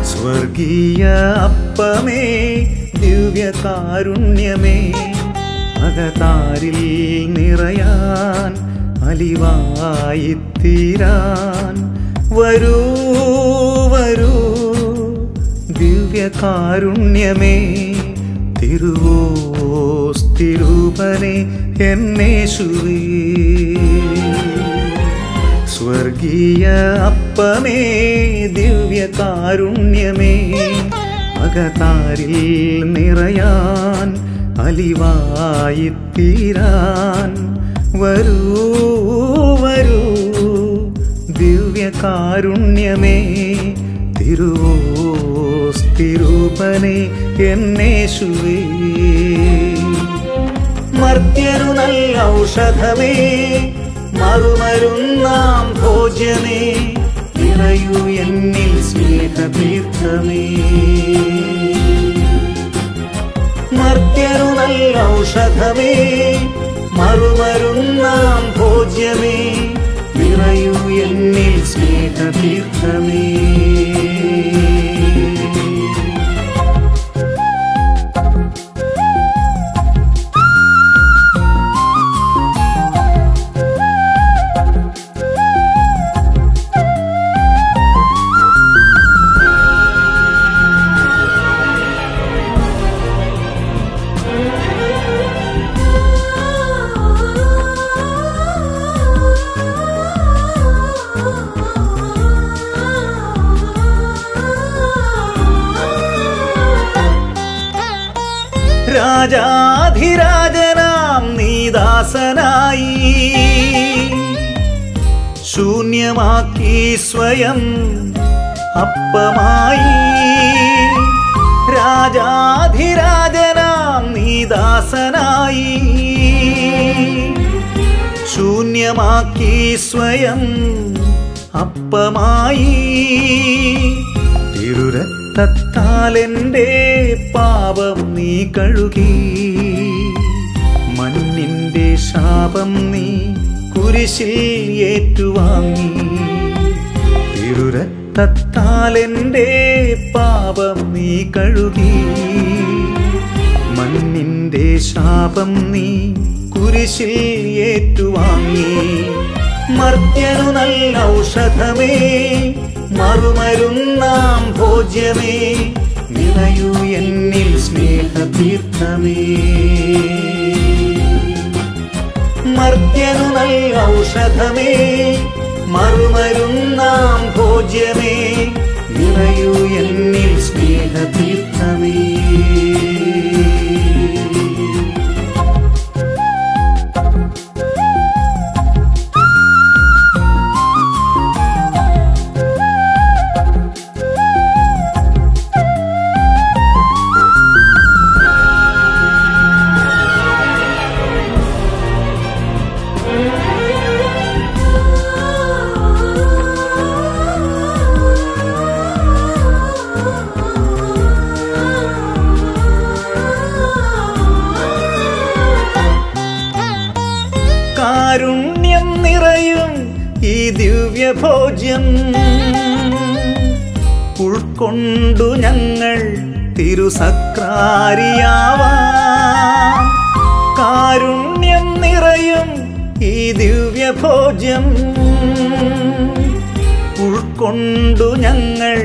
സ്വർഗീയ അപ്പമേ ദിവ്യകാരുണ്യമേ അകതാരിൽ നിറയാൻ അലിവായി തീരാൻ വരൂ വരൂ ദിവ്യകാരുണ്യമേ തിരുവോസ്തിരൂപനെ എന്നേശുവേ സ്വർഗീയ അപ്പമേ ദിവ്യകാരുണ്യമേ അകതാരിൽ നിറയാൻ അലിവായി തീരാൻ വരൂ വരൂ ദിവ്യകാരുണ്യമേ തിരുവോസ്തിരൂപനെ എന്നേശുവേ മർത്യനു നല്ല ഔഷധമേ മറുമരുന്നാം ഭോജ്യമേ നിറയൂ എന്നിൽ സ്നേഹതീർത്ഥമേ മർത്യനു നല്ല ഔഷധമേ മറുമരുന്നാം ഭോജ്യമേ നിറയൂ എന്നിൽ സ്നേഹതീർത്ഥമേ രാജാധിരാജനാം നീദാസനായി ശൂന്യമാക്കി സ്വയം അപ്പമായി രാജാധിരാജനാം നീദാസനായി ശൂന്യമാക്കി സ്വയം അപ്പമായി തിരുരത്താൽ എൻ്റെ പാപം നീ കഴുകി മണ്ണിൻ്റെ ശാപം നീ കുരിശിൽ ഏറ്റുവാങ്ങി തിരുരത്താൽ എൻ്റെ പാപം നീ കഴുകി മണ്ണിൻ്റെ ശാപം നീ കുരിശിൽ ഏറ്റുവാങ്ങി മർത്യനു നല്ല ഔഷധമേ മറുമരുന്നാം ഭോജ്യമേ നിറയൂ എന്നിൽ സ്നേഹതീർത്ഥമേ മർത്യനു നല്ല ഔഷധമേ മറുമരുന്നാം ഭോജ്യമേ നിറയൂ എന്നിൽ സ്നേഹതീർത്ഥമേ കാരുണ്യം നിറയും ഈ ദിവ്യഭോജ്യം ഉൾക്കൊണ്ടു ഞങ്ങൾ തിരുസക്രാരിയാവാം കാരുണ്യം നിറയും ഈ ദിവ്യഭോജ്യം ഉൾക്കൊണ്ടു ഞങ്ങൾ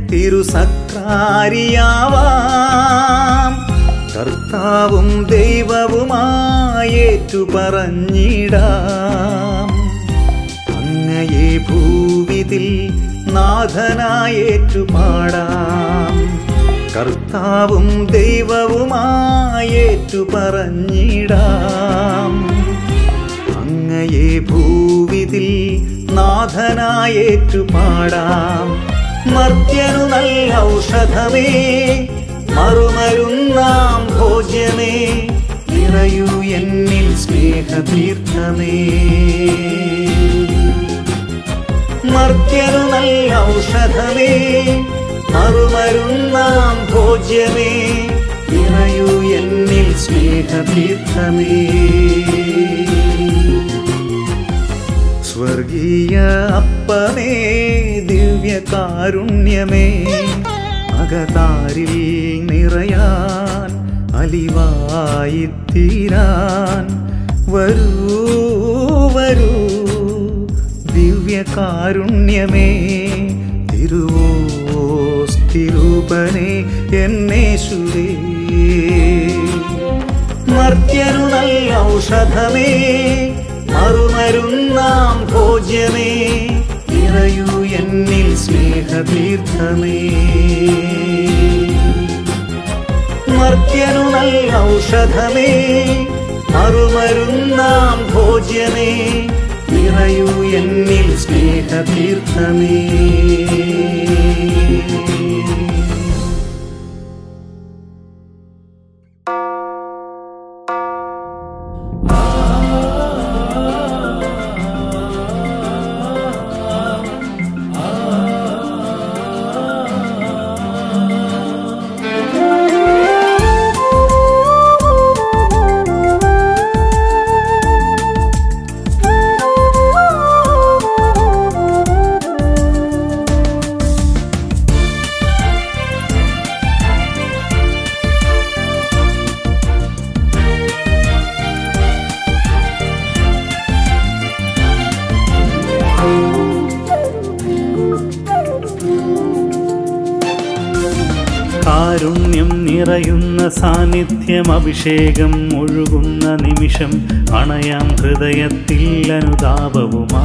തിരുസക്രാരിയാവാം കർത്താവും ദൈവവുമായേറ്റു പറഞ്ഞിടാം അങ്ങയെ ഭൂവിതിൽ നാഥനായേറ്റു പാടാം കർത്താവും ദൈവവുമായേറ്റു പറഞ്ഞിടാം അങ്ങയെ ഭൂവിതിൽ നാഥനായേറ്റു പാടാം മർത്യനു നല്ല ഔഷധമേ മറുമരുന്നാം ഭോജ്യമേ നിറയൂ എന്നിൽ സ്നേഹതീർത്ഥമേ മർത്യനു നല്ല ഔഷധമേ മറുമരുന്നാം ഭോജ്യമേ നിറയൂ എന്നിൽ സ്നേഹതീർത്ഥമേ സ്വർഗീയ അപ്പമേ ദിവ്യകാരുണ്യമേ അകതാരിൽ നിറയാൻ അലിവായി തീരാൻ വരൂ വരൂ ദിവ്യകാരുണ്യമേ തിരുവോസ്തിരൂപനെ എന്നേശുരേ മർത്യനു നല്ല ഔഷധമേ മറുമരുന്നാം ഭോജ്യമേ നിറയൂ എന്നിൽ സ്നേഹതീർത്ഥമേ മർത്യനു നല്ല ഔഷധമേ മറുമരുന്നാം ഭോജ്യമേ നിറയൂ എന്നിൽ സ്നേഹതീർത്ഥമേ കാരുണ്യം നിറയുന്ന സാന്നിധ്യം അഭിഷേകം ഒഴുകുന്ന നിമിഷം അണയാം ഹൃദയത്തിൽ അനുതാപവുമാ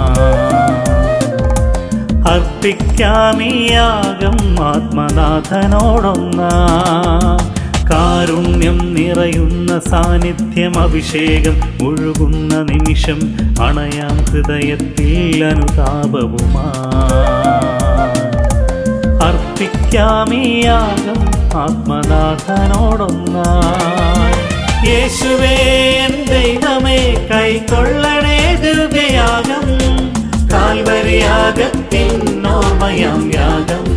അർപ്പിക്കാമീ യാഗം ആത്മനാഥനോടൊന്ന കാരുണ്യം നിറയുന്ന സാന്നിധ്യം അഭിഷേകം ഒഴുകുന്ന നിമിഷം അണയാം ഹൃദയത്തിൽ അനുതാപവുമാ അർപ്പിക്കാമീയാകം ആത്മനാഥനോടൊന്നായി യേശുവേ എൻ ദൈവമേ കൈക്കൊള്ളണേ ദിവ്യയാഗം കാൽവരിയാകത്തിൻ ഓർമ്മയാം യാഗം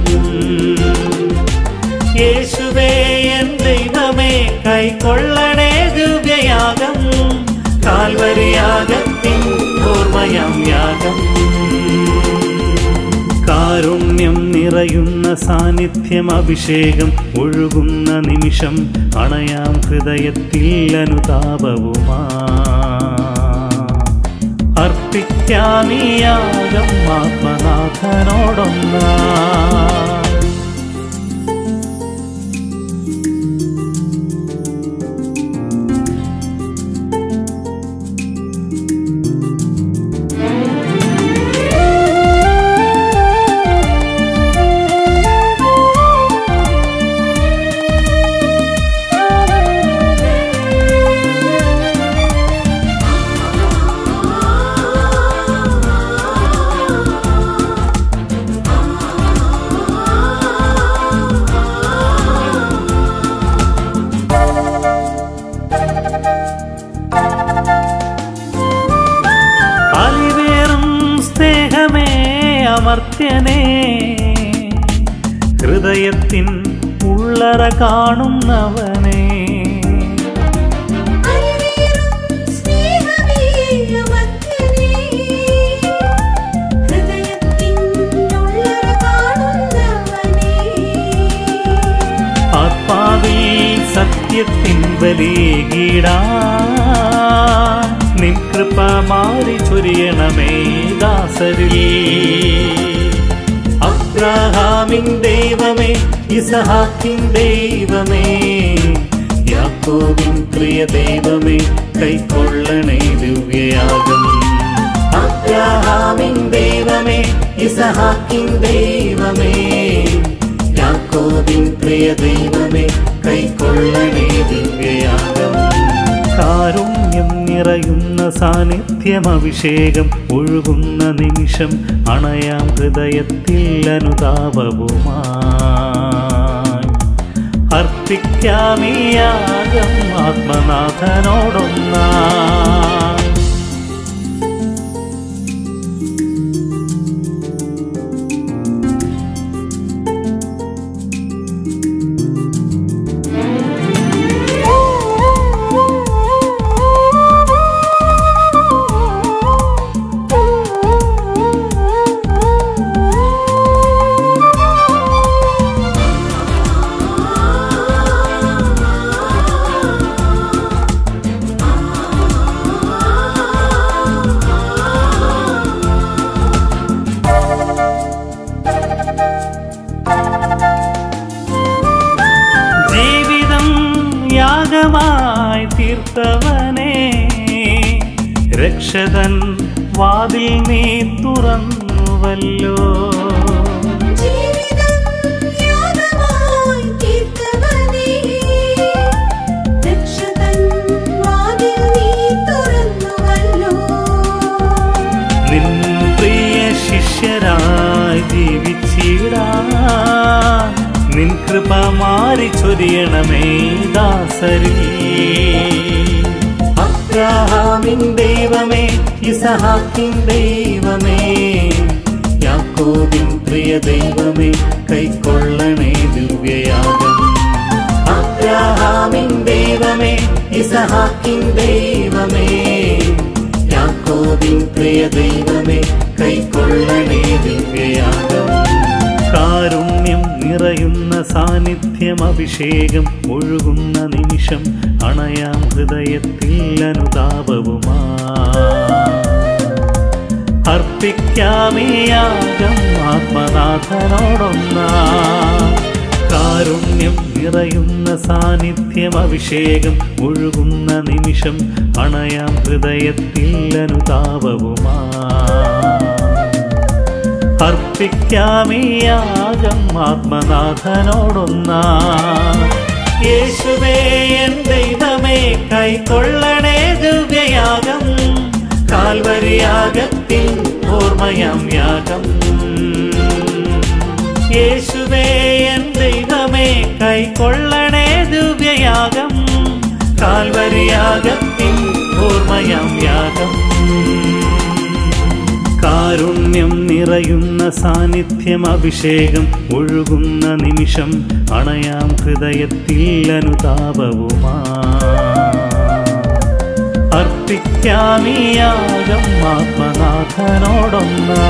യേശുവേ എൻ ദൈവമേ കൈക്കൊള്ളണേ ദിവ്യയാഗം കാൽവരിയാകത്തിൻ ഓർമ്മയാം യാഗം കാരുണ്യം നിറയുന്ന സാന്നിധ്യം അഭിഷേകം ഒഴുകുന്ന നിമിഷം അണയാം ഹൃദയത്തിൽ അനുതാപവുമാ അർപ്പിക്കാമീയാകം ആത്മനാഥനോടൊന്നാ അലിവേറും സ്നേഹമേ അമർത്യനേ ഹൃദയത്തിൻ ഉള്ളറ കാണുന്നവനേ അലിവേറും സ്നേഹമേ അമർത്യനേ ഹൃദയത്തിൻ ഉള്ളറ കാണുന്നവനേ ആത്മാവിൽ സത്യത്തിൻ ബലികീടാ നിൻ കൃപ മാറി ചൊരിയണമേ ദാസരിൽ അബ്രഹാമിൻ ദൈവമേ ഇസഹാക്കിൻ ദൈവമേ യാക്കോബിൻ പ്രിയ ദൈവമേ കൈക്കൊള്ളണേ ദിവ്യയാഗം അബ്രഹാമിൻ ദൈവമേ ഇസഹാക്കിൻ ദൈവമേ യാക്കോബിൻ പ്രിയ ദൈവമേ കൈക്കൊള്ളണേ ദിവ്യയാഗം കാരുണ്യം നിറയുന്ന സാന്നിധ്യം അഭിഷേകം ഒഴുകുന്ന നിമിഷം അണയാം ഹൃദയത്തിൽ അനുതാപവുമായി അർപ്പിക്കാമീയാകം ആത്മനാഥനോടൊന്നാ ആ തീർത്തവനേ രക്ഷതൻ വാതിൽ നീ തുറന്നുവല്ലോ ജീവിതം യാഗമായി തീർത്തവനേ രക്ഷകൻ വാതിൽ നീ തുറന്നുവല്ലോ നിൻ പ്രിയ ശിഷ്യരായി ജീവിച്ചിടാൻ നിൻ കൃപ മാറി ചൊരിയണമേ ദാസരിൽ അബ്രാഹാമിൻ ദൈവമേ ഇസഹാക്കിൻ ദൈവമേ യാക്കോബിൻ പ്രിയ ദൈവമേ കൈക്കൊള്ളണേ ദിവ്യയാഗം അബ്രാഹാമിൻ ദൈവമേ ഇസഹാക്കിൻ ദൈവമേ യാക്കോബിൻ പ്രിയ ദൈവമേ കൈക്കൊള്ളണേ ദിവ്യയാഗം കാരുണ്യം നിറയുന്ന സാന്നിധ്യം അഭിഷേകം ഒഴുകുന്ന നിമിഷം അണയാം ഹൃദയത്തിൽ അനുതാപവുമാ അർപ്പിക്കാമേയാകം ആത്മനാഥനോടൊന്ന കാരുണ്യം നിറയുന്ന സാന്നിധ്യം അഭിഷേകം ഒഴുകുന്ന നിമിഷം അണയാം ഹൃദയത്തിൽ അനുതാപവുമാ അർപ്പിക്കാമേയാകം ആത്മനാഥനോടൊന്ന യേശുവേ എൻ ദൈവമേ കൈക്കൊള്ളണേ ദിവ്യയാഗം കാൽവരിയാഗത്തിൻ ഓർമ്മയാം യാഗം യേശുവേ എൻ ദൈവമേ കൈക്കൊള്ളണേ ദിവ്യയാഗം കാൽവരിയാഗത്തിൻ ഓർമ്മയാം യാഗം കാരുണ്യം നിറയുന്ന സാന്നിധ്യം അഭിഷേകം ഒഴുകുന്ന നിമിഷം അണയാം ഹൃദയത്തിൽ അനുതാപവുമാ അർപ്പിക്കാമീയാകം ആത്മനാഥനോടൊന്ന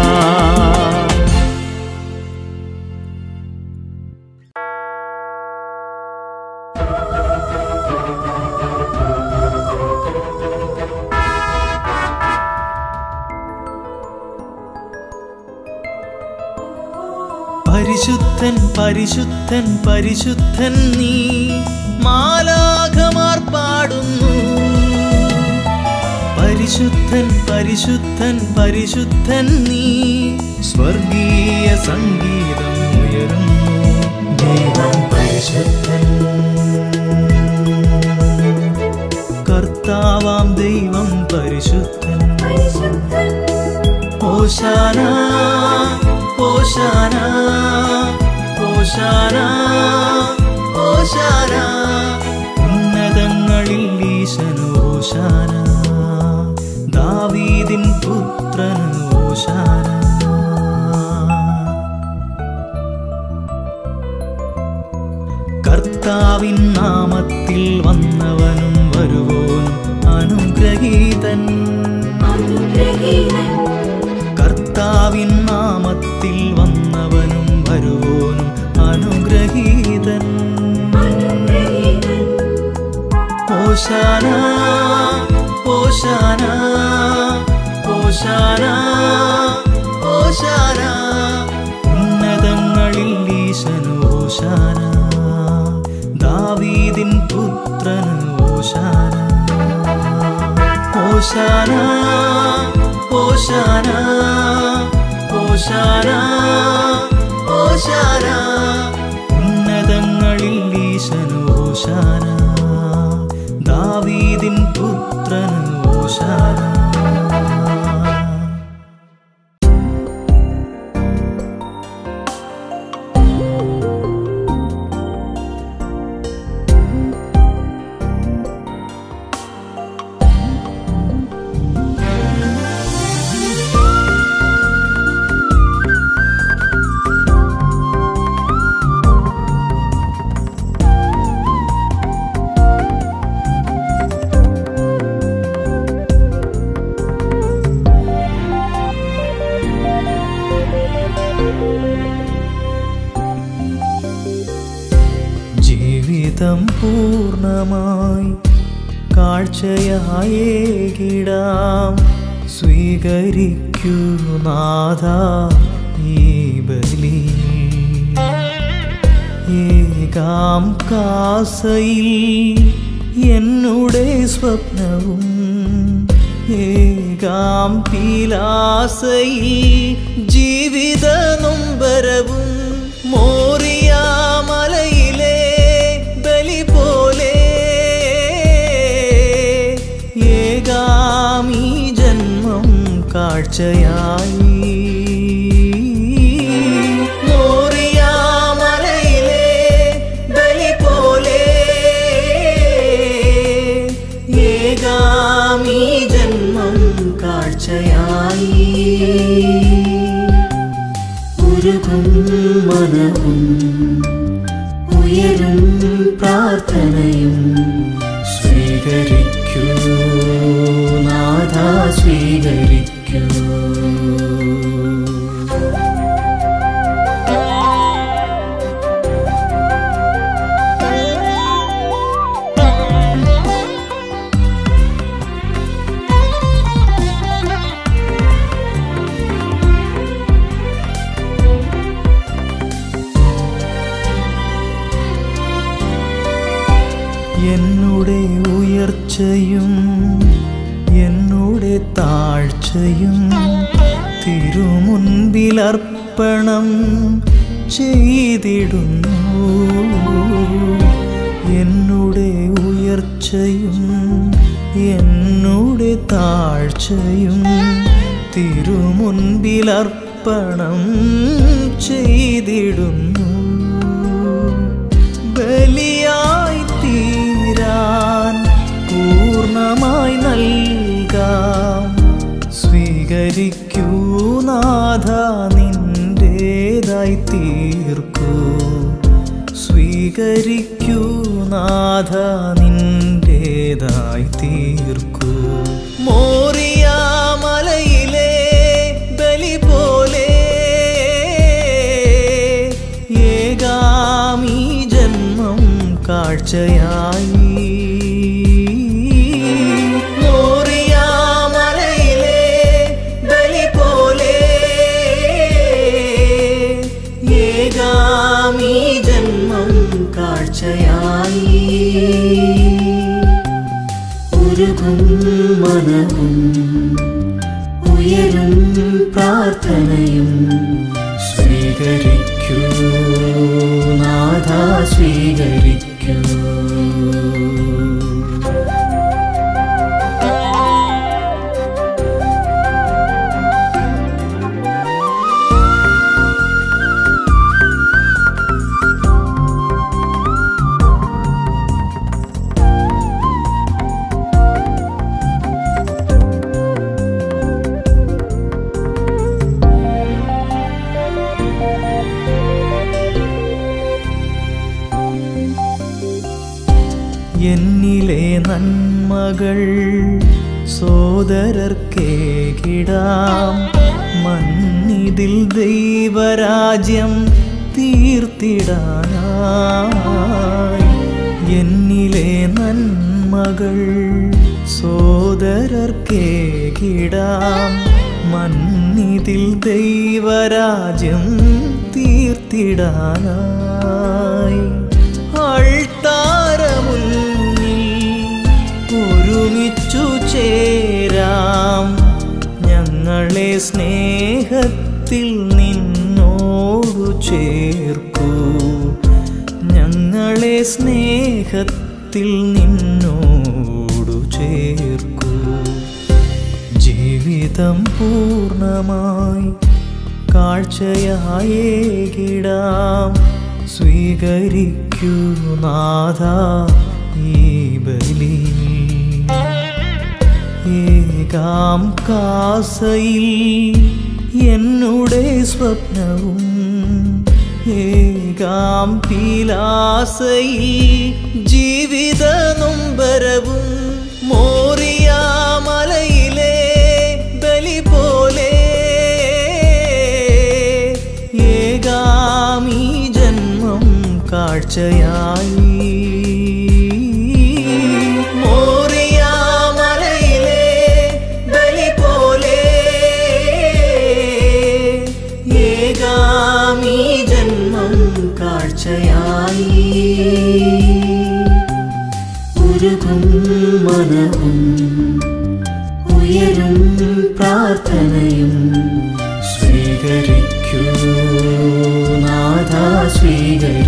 പരിശുദ്ധൻ പരിശുദ്ധൻ പരിശുദ്ധൻ നീ മാലാഖമാർ പാടുന്നു പരിശുദ്ധൻ പരിശുദ്ധൻ പരിശുദ്ധൻ നീ സ്വർഗീയ സംഗീതം ഉയരുന്നു ദൈവം പരിശുദ്ധൻ കർത്താവാം ദൈവം പരിശുദ്ധൻ പരിശുദ്ധൻ ഓശാന ഓശാന ഓശാന ഓശാന ഉന്നതങ്ങളിൽ ഈശന് ഓശാന ദാവീദിൻ പുത്രന് ഓശാന കർത്താവിൻ നാമത്തിൽ വന്നവനും വരുവോനും അനുഗ്രഹീതൻ അനുഗ്രഹീതൻ കർത്താവിൻ നാമത്തിൽ വന്നവനും വരുവോനും അനുഗ്രഹീതൻ അനുഗ്രഹീതൻ ഓശാന ഓശാന ഓശാന ഓശാന ഉന്നതങ്ങളിൽ ഈശന് ഓശാന ദാവീദിൻ പുത്രന് ഓശാന ഓശാന ഓശാന ഓശാന ഓശാന ഉന്നതങ്ങളിൽ ഈശന് ഓശാന ദാവീദിൻ പുത്രന് ഓശാന ജീവിതം പൂർണ്ണമായി കാഴ്ചയായേകിടാം സ്വീകരിക്കൂ നാഥ ഈ ബലി ഏകാം കാസയിൽ എന്നുടെ സ്വപ്നവും ഏകാം പീലാസയിൽ ജീവിത നൊമ്പരവും മോറിയ മലയിലെ ബലി പോലെ ഏകാമീ ജന്മം കാഴ്ചയായി മോറിയ മലയിലെ ബലി പോലെ ഏകാമീ ജന്മം കാഴ്ചയായി ഉരുകും മനവും ഉയരും പ്രാർത്ഥനയും സ്വീകരിക്കൂ നാഥ സ്വീകരിക്കൂ എന്നുടെ ഉയർച്ചയും എന്നുടെ താഴ്ചയും തിരുമുൻപിലർപ്പണം ചെയ്തിടുന്നു എന്നുടെ ഉയർച്ചയും എന്നുടെ താഴ്ചയും തിരുമുൻപിലർപ്പണം ചെയ്തിടുന്നു ബലിയായി തീരാൻ പൂർണ്ണമായി നൽകാം സ്വീകരിക്കൂ നാഥ നിന്റേതായി തീർക്കൂ സ്വീകരിക്കൂ നാഥ നിന്റേതായി തീർക്കൂ മോറിയ മലയിലെ ബലി പോലെ ഏകാമീ ജന്മം കാഴ്ചയായി മോറിയ മലയിലെ ബലി പോലെ ഏകാമീ ജന്മം കാഴ്ചയായി ഉരുകും മനവും ഉയരും പ്രാർത്ഥനയും സ്വീകരിക്കൂ നാഥ സ്വീകരിക്കൂ എന്നിലെ നന്മകൾ സോദരർക്കേകിടാം മന്നിതിൽ ദൈവരാജ്യം തീർത്തിടാനായി എന്നിലെ നന്മകൾ സോദരർക്കേകിടാം മന്നിതിൽ ദൈവരാജ്യം തീർത്തിടാനായി അൾത്താരമുന്നിൽ ഒരുമിച്ചു ചേരാം ഞങ്ങളെ സ്നേഹത്തിൽ നിന്നോടു ചേർക്കൂ ഞങ്ങളെ സ്നേഹത്തിൽ നിന്നോടു ചേർക്കൂ ജീവിതം പൂർണ്ണമായി കാഴ്ചയായേകിടാം സ്വീകരിക്കൂ നാഥ ഈ ബലി ഏകാം കാസയിൽ എന്നുടെ സ്വപ്നവും ഏകാം പീലാസയിൽ ജീവിത നൊമ്പരവും മോറിയ മലയിലെ ബലി പോലെ ഏകാമീ ജന്മം കാഴ്ചയായി മോറിയ മലയിലെ ബലി പോലെ ഏകാമീ ജന്മം കാഴ്ചയായി ഉരുകും മനവും ഉയരും പ്രാർത്ഥനയും സ്വീകരിക്കൂ നാഥ സ്വീകരിക്കൂ